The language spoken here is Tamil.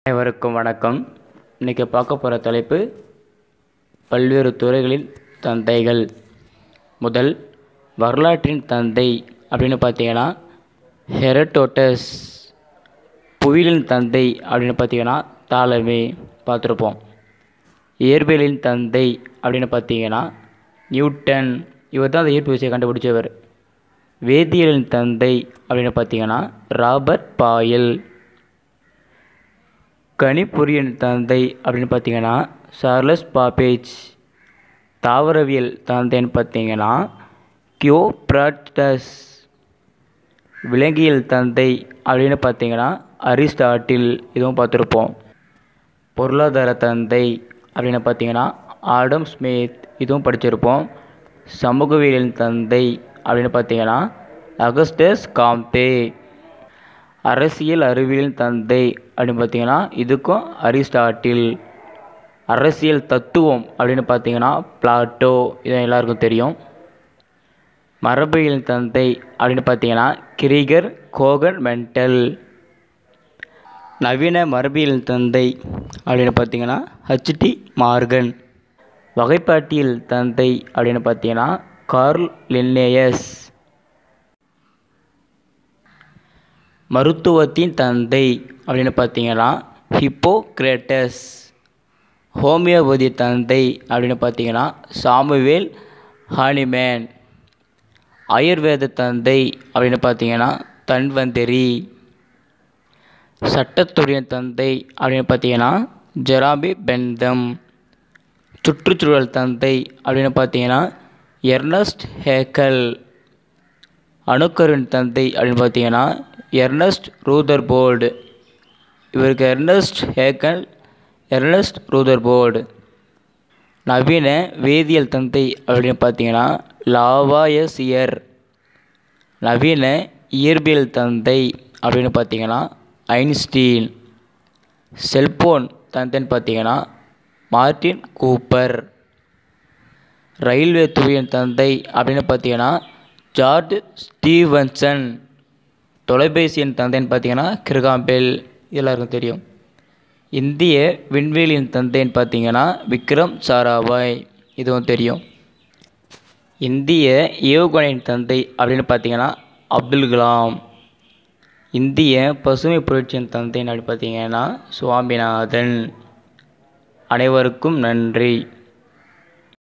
அனைவருக்கும் வணக்கம் இன்றைக்கி பார்க்க போகிற தலைப்பு பல்வேறு துறைகளின் தந்தைகள் முதல் வரலாற்றின் தந்தை அப்படின்னு பார்த்தீங்கன்னா ஹெரட்டோட்டஸ் புவியியலின் தந்தை அப்படின்னு பார்த்தீங்கன்னா தாலமே பார்த்துருப்போம் இயற்பியலின் தந்தை அப்படின்னு பார்த்தீங்கன்னா நியூட்டன் இவர் தான் அந்த ஈர்ப்பு விசையை கண்டுபிடிச்சவர் வேதியியலின் தந்தை அப்படின்னு பார்த்தீங்கன்னா ராபர்ட் பாயல் கணிப்பொறியின் தந்தை அப்படின்னு பார்த்தீங்கன்னா சார்லஸ் பாப்பேஜ் தாவரவியல் தந்தைன்னு பார்த்தீங்கன்னா கியோ பிராட்டஸ் விலங்கியல் தந்தை அப்படின்னு பார்த்தீங்கன்னா அரிஸ்டாட்டில் இதுவும் பார்த்துருப்போம் பொருளாதார தந்தை அப்படின்னு பார்த்தீங்கன்னா ஆடம் ஸ்மித் இதுவும் படிச்சிருப்போம் சமூகவியலின் தந்தை அப்படின்னு பார்த்தீங்கன்னா அகஸ்டஸ் காம்தே அரசியல் அறிவியலின் தந்தை அப்படின்னு பார்த்தீங்கன்னா இதுக்கும் அரிஸ்டாட்டில் அரசியல் தத்துவம் அப்படின்னு பார்த்தீங்கன்னா பிளாட்டோ இது எல்லாருக்கும் தெரியும் மரபியலின் தந்தை அப்படின்னு பார்த்தீங்கன்னா கிரிகர் கோகன் மென்டல் நவீன மரபியல் தந்தை அப்படின்னு பார்த்தீங்கன்னா ஹச்டி மார்கன் வகைப்பாட்டியல் தந்தை அப்படின்னு பார்த்தீங்கன்னா கார்ல் லின்னேயஸ் மருத்துவத்தின் தந்தை அப்படின்னு பார்த்தீங்கன்னா ஹிப்போக்ரேட்டஸ் ஹோமியோபதி தந்தை அப்படின்னு பார்த்தீங்கன்னா சாமுவேல் ஹானிமேன் ஆயுர்வேத தந்தை அப்படின்னு பார்த்தீங்கன்னா தன்வந்தரி சட்டத்துறையின் தந்தை அப்படின்னு பார்த்தீங்கன்னா ஜெராபி பெந்தம் சுற்றுச்சூழல் தந்தை அப்படின்னு பார்த்தீங்கன்னா எர்னஸ்ட் ஹேக்கல் அணுக்கருவின் தந்தை அப்படின்னு பார்த்தீங்கன்னா எர்னஸ்ட் ரூதர்போர்டு இவருக்கு எர்னஸ்ட் ஹேக்கல் எர்னஸ்ட் ரூதர்போர்டு நவீன வேதியியல் தந்தை அப்படின்னு பார்த்தீங்கன்னா லாவாயசியர் நவீன இயற்பியல் தந்தை அப்படின்னு பார்த்தீங்கன்னா ஐன்ஸ்டீன் செல்போன் தந்தைன்னு பார்த்தீங்கன்னா மார்டின் கூப்பர் ரயில்வே துறையின் தந்தை அப்படின்னு பார்த்தீங்கன்னா ஜார்ஜ் ஸ்டீவன்சன் தொலைபேசியின் தந்தைன்னு பார்த்தீங்கன்னா கிருகாம்பெல் எல்லாருக்கும் தெரியும் இந்திய விண்வெளியின் தந்தைன்னு பார்த்தீங்கன்னா விக்ரம் சாராபாய் இதுவும் தெரியும் இந்திய ஏவுகணையின் தந்தை அப்படின்னு பார்த்தீங்கன்னா அப்துல் கலாம் இந்திய பசுமை புரட்சியின் தந்தைன்னு அப்படி பார்த்தீங்கன்னா சுவாமிநாதன் அனைவருக்கும் நன்றி